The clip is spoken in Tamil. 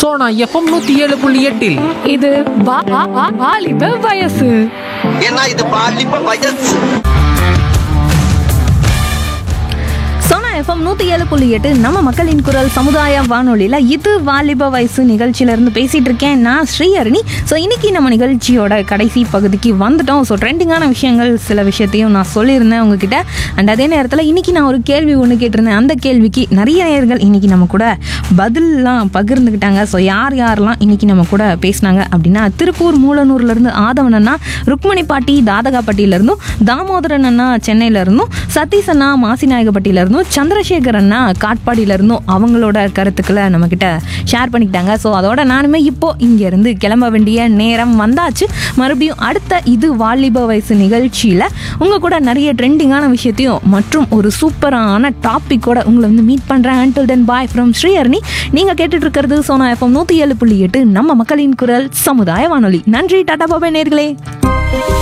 சோனா எஃப்எம் நூத்தி ஏழு புள்ளி எட்டில் இது வா- வா- வா- வாலிப வயசு ஏன்னா இது பாலிப்ப வயசு சோனா எஃப்எம் நூற்றி ஏழு புள்ளி எட்டு நம்ம மக்களின் குரல் சமுதாய வானொலியில் இது வாலிப வயசு நிகழ்ச்சியிலேருந்து பேசிகிட்டு இருக்கேன் நான் ஸ்ரீஹரணி ஸோ இன்னைக்கு நம்ம நிகழ்ச்சியோட கடைசி பகுதிக்கு வந்துட்டோம் ஸோ ட்ரெண்டிங்கான விஷயங்கள் சில விஷயத்தையும் நான் சொல்லியிருந்தேன் உங்ககிட்ட அண்ட் அதே நேரத்தில் இன்னைக்கு நான் ஒரு கேள்வி ஒன்று கேட்டிருந்தேன் அந்த கேள்விக்கு நிறைய நேயர்கள் இன்னைக்கு நம்ம கூட பதில்லாம் பகிர்ந்துக்கிட்டாங்க ஸோ யார் யாரெல்லாம் இன்னைக்கு நம்ம கூட பேசினாங்க அப்படின்னா திருப்பூர் மூலனூர்லேருந்து ஆதவன் அண்ணா ருக்மணி பாட்டி தாதகாப்பட்டியிலேருந்தும் தாமோதரன் அண்ணா சென்னையிலேருந்தும் சதீஷ் அண்ணா மாசிநாயகப்பட்டியிலேருந்தும் சந்திரசேகர் அண்ணா காட்பாடியிலேருந்தும் அவங்களோட கருத்துக்களை நம்மக்கிட்ட ஷேர் பண்ணிக்கிட்டாங்க ஸோ அதோட நானுமே இப்போ இங்கேருந்து கிளம்ப வேண்டிய நேரம் வந்தாச்சு மறுபடியும் அடுத்த இது வாலிப வயசு நிகழ்ச்சியில் உங்கள் கூட நிறைய ட்ரெண்டிங்கான விஷயத்தையும் மற்றும் ஒரு சூப்பரான டாப்பிக்கோட உங்களை வந்து மீட் பண்ணுறேன் until then bye from Sriharani நீங்கள் கேட்டுட்டு இருக்கிறது சோனா எஃப்எம் நூற்றி ஏழு புள்ளி எட்டு நம்ம மக்களின் குரல் சமுதாய வானொலி நன்றி டாடா பாபா நேர்களே